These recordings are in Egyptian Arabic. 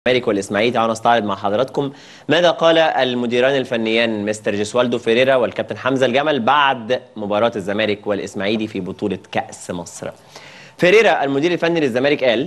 الزمالك والاسماعيلي تعالوا نستعرض مع حضراتكم ماذا قال المديران الفنيان مستر جيسوالدو فيريرا والكابتن حمزه الجمل بعد مباراه الزمالك والاسماعيلي في بطوله كاس مصر. فيريرا المدير الفني للزمالك قال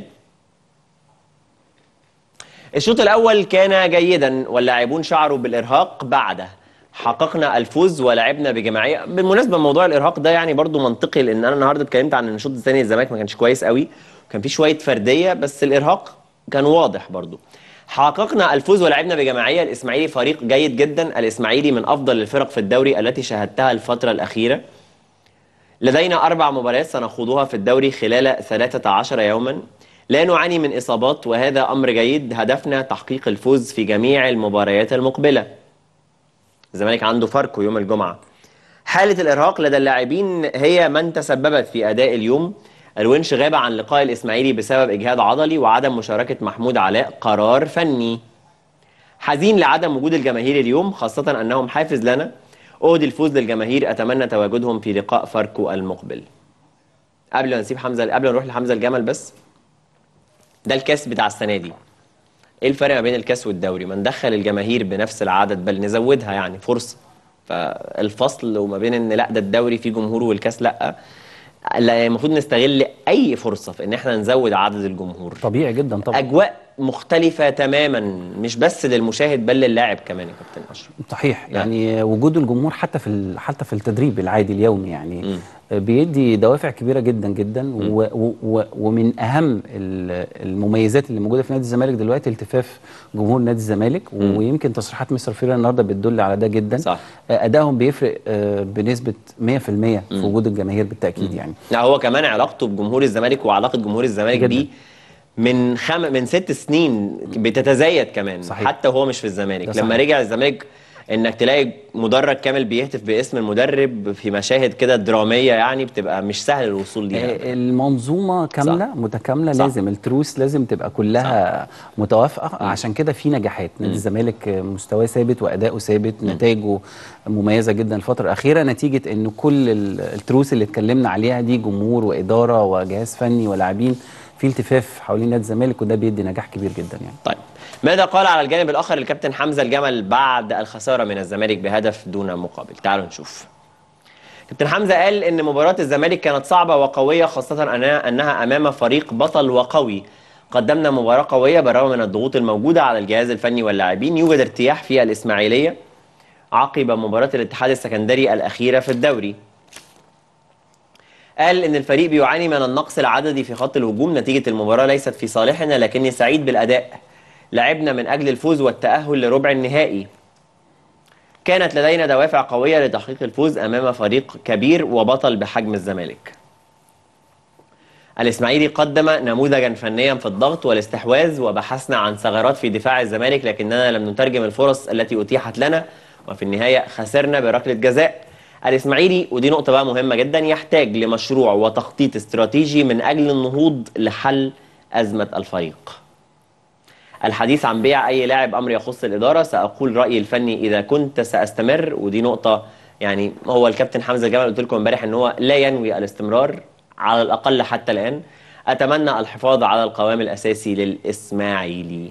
الشوط الاول كان جيدا واللاعبون شعروا بالارهاق بعده حققنا الفوز ولعبنا بجماعيه بالمناسبه موضوع الارهاق ده يعني برضو منطقي لان انا النهارده اتكلمت عن ان الشوط الثاني الزمالك ما كانش كويس قوي كان في شويه فرديه بس الارهاق كان واضح برضو حققنا الفوز ولعبنا بجماعيه الاسماعيلي فريق جيد جدا الاسماعيلي من افضل الفرق في الدوري التي شاهدتها الفتره الاخيره لدينا اربع مباريات سنخوضها في الدوري خلال 13 يوما لا نعاني من اصابات وهذا امر جيد هدفنا تحقيق الفوز في جميع المباريات المقبله الزمالك عنده فاركو يوم الجمعه حاله الارهاق لدى اللاعبين هي من تسببت في اداء اليوم الونش غاب عن لقاء الإسماعيلي بسبب إجهاد عضلي وعدم مشاركة محمود علاء قرار فني حزين لعدم وجود الجماهير اليوم خاصة أنهم حافز لنا أهدي الفوز للجماهير أتمنى تواجدهم في لقاء فاركو المقبل قبل ما نسيب حمزة قبل ما نروح لحمزة الجمل بس ده الكاس بتاع السنة دي ايه الفرق ما بين الكاس والدوري ما ندخل الجماهير بنفس العدد بل نزودها يعني فرصة فالفصل وما بين ان لا ده الدوري فيه جمهور والكاس لا لا المفروض نستغل اي فرصه في ان احنا نزود عدد الجمهور طبيعي جدا طبعا اجواء مختلفه تماما مش بس للمشاهد بل للاعب كمان يا كابتن اشرف صحيح يعني وجود الجمهور حتى في ال- حتى في التدريب العادي اليومي يعني مم. بيدي دوافع كبيره جدا جدا و و و ومن اهم ال- المميزات اللي موجوده في نادي الزمالك دلوقتي التفاف جمهور نادي الزمالك ويمكن تصريحات مستر فيرا النهارده بتدل على ده جدا صح. ادائهم بيفرق آه، بنسبه 100% في وجود الجماهير بالتاكيد يعني لا هو كمان علاقته بجمهور الزمالك وعلاقه جمهور الزمالك جداً. بيه من خم... من ست سنين بتتزايد كمان صحيح. حتى وهو مش في الزمالك ده لما صحيح. رجع الزمالك انك تلاقي مدرج كامل بيهتف باسم المدرب في مشاهد كده دراميه يعني بتبقى مش سهل الوصول ليها آه، المنظومه كامله صح. متكامله صح. لازم التروس لازم تبقى كلها متوافقه عشان كده في نجاحات نادي الزمالك آه، مستواه ثابت واداؤه ثابت نتائجه مميزه جدا الفتره الاخيره نتيجه ان كل ال- التروس اللي اتكلمنا عليها دي جمهور واداره وجهاز فني ولاعبين في التفاف حوالين نادي الزمالك وده بيدي نجاح كبير جدا يعني طيب ماذا قال على الجانب الاخر الكابتن حمزه الجمل بعد الخساره من الزمالك بهدف دون مقابل تعالوا نشوف كابتن حمزه قال ان مباراه الزمالك كانت صعبه وقويه خاصه أنها- انها امام فريق بطل وقوي قدمنا مباراه قويه بالرغم من الضغوط الموجوده على الجهاز الفني واللاعبين يوجد ارتياح في الاسماعيليه عقب مباراه الاتحاد السكندري الاخيره في الدوري قال ان الفريق بيعاني من النقص العددي في خط الهجوم نتيجه المباراه ليست في صالحنا لكني سعيد بالاداء لعبنا من اجل الفوز والتاهل لربع النهائي كانت لدينا دوافع قويه لتحقيق الفوز امام فريق كبير وبطل بحجم الزمالك الاسماعيلي قدم نموذجا فنيا في الضغط والاستحواذ وبحثنا عن ثغرات في دفاع الزمالك لكننا لم نترجم الفرص التي اتيحت لنا وفي النهايه خسرنا بركله جزاء الاسماعيلي ودي نقطه بقى مهمه جدا يحتاج لمشروع وتخطيط استراتيجي من اجل النهوض لحل ازمه الفريق الحديث عن بيع اي لاعب امر يخص الاداره ساقول رايي الفني اذا كنت ساستمر ودي نقطه يعني هو الكابتن حمزه جمال قلت لكم امبارح ان هو لا ينوي الاستمرار على الاقل حتى الان اتمنى الحفاظ على القوام الاساسي للاسماعيلي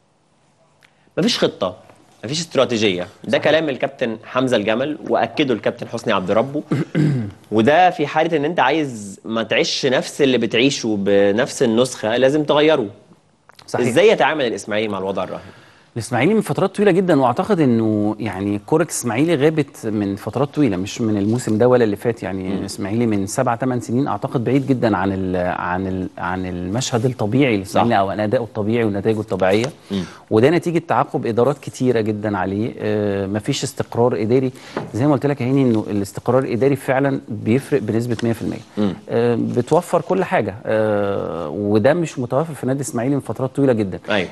مفيش خطه مفيش استراتيجيه ده كلام الكابتن حمزه الجمل واكده الكابتن حسني عبد ربه وده في حاله ان انت عايز ما تعيش نفس اللي بتعيشه بنفس النسخه لازم تغيره صحيح ازاي يتعامل الاسماعيلي مع الوضع الراهن الاسماعيلي من فترات طويله جدا واعتقد انه يعني كره الاسماعيلي غابت من فترات طويله مش من الموسم ده ولا اللي فات يعني الاسماعيلي من سبع ثمان سنين اعتقد بعيد جدا عن ال عن ال عن المشهد الطبيعي للاسماعيلي او عن ادائه الطبيعي ونتائجه الطبيعيه وده نتيجه تعاقب ادارات كتيره جدا عليه آه مفيش استقرار اداري زي ما قلت لك يا هيني انه الاستقرار الاداري فعلا بيفرق بنسبه 100% آه بتوفر كل حاجه آه وده مش متوفر في نادي الاسماعيلي من فترات طويله جدا ايوه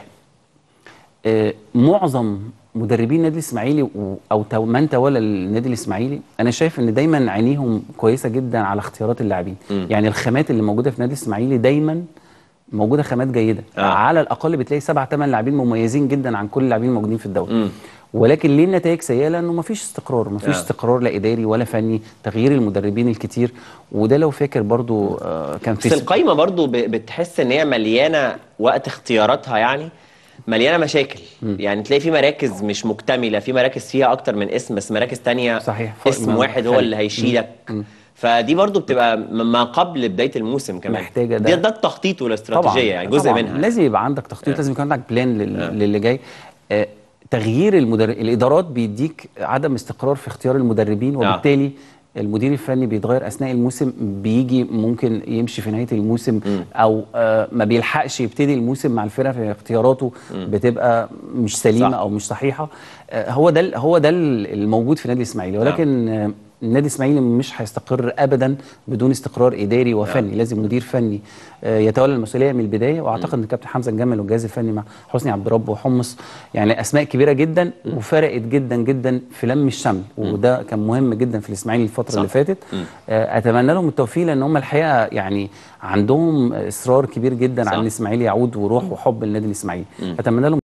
آه، معظم مدربين النادي الاسماعيلي و- او تو- من تولى النادي الاسماعيلي انا شايف ان دايما عينيهم كويسه جدا على اختيارات اللاعبين يعني الخامات اللي موجوده في النادي الاسماعيلي دايما موجوده خامات جيده آه. آه. على الاقل بتلاقي سبع ثمان لاعبين مميزين جدا عن كل اللاعبين الموجودين في الدوري ولكن ليه النتائج سيئه لانه مفيش استقرار مفيش آه. آه. استقرار لا اداري ولا فني تغيير المدربين الكتير وده لو فاكر برضو آه كان في بس القايمه برضو ب- بتحس ان هي مليانه وقت اختياراتها يعني مليانه مشاكل يعني تلاقي في مراكز مش مكتمله في مراكز فيها اكتر من اسم بس مراكز تانية صحيح. فرق اسم ما- واحد هو خارج. اللي هيشيلك فدي برضو بتبقى م- ما قبل بدايه الموسم كمان محتاجة ده. ده ده التخطيط والاستراتيجيه يعني جزء طبعاً. منها لازم يبقى عندك تخطيط لازم يكون عندك بلان لل... للي جاي آه تغيير المدر... الادارات بيديك عدم استقرار في اختيار المدربين وبالتالي المدير الفني بيتغير اثناء الموسم بيجي ممكن يمشي في نهايه الموسم او آه ما بيلحقش يبتدي الموسم مع الفرقه في اختياراته بتبقى مش سليمه صح. او مش صحيحه آه هو ده ال- هو ده ال- الموجود في نادي الاسماعيلي ولكن آه النادي الاسماعيلي مش هيستقر ابدا بدون استقرار اداري وفني لازم مدير فني آه، يتولى المسؤوليه من البدايه واعتقد ان كابتن حمزه الجمل والجهاز الفني مع حسني عبد الرب وحمص يعني اسماء كبيره جدا وفرقت جدا جدا في لم الشمل وده كان مهم جدا في الاسماعيلي الفتره صح. اللي فاتت آه، اتمنى لهم التوفيق لان هم الحقيقه يعني عندهم اصرار كبير جدا صح. على ان الاسماعيلي يعود وروح وحب النادي الاسماعيلي اتمنى لهم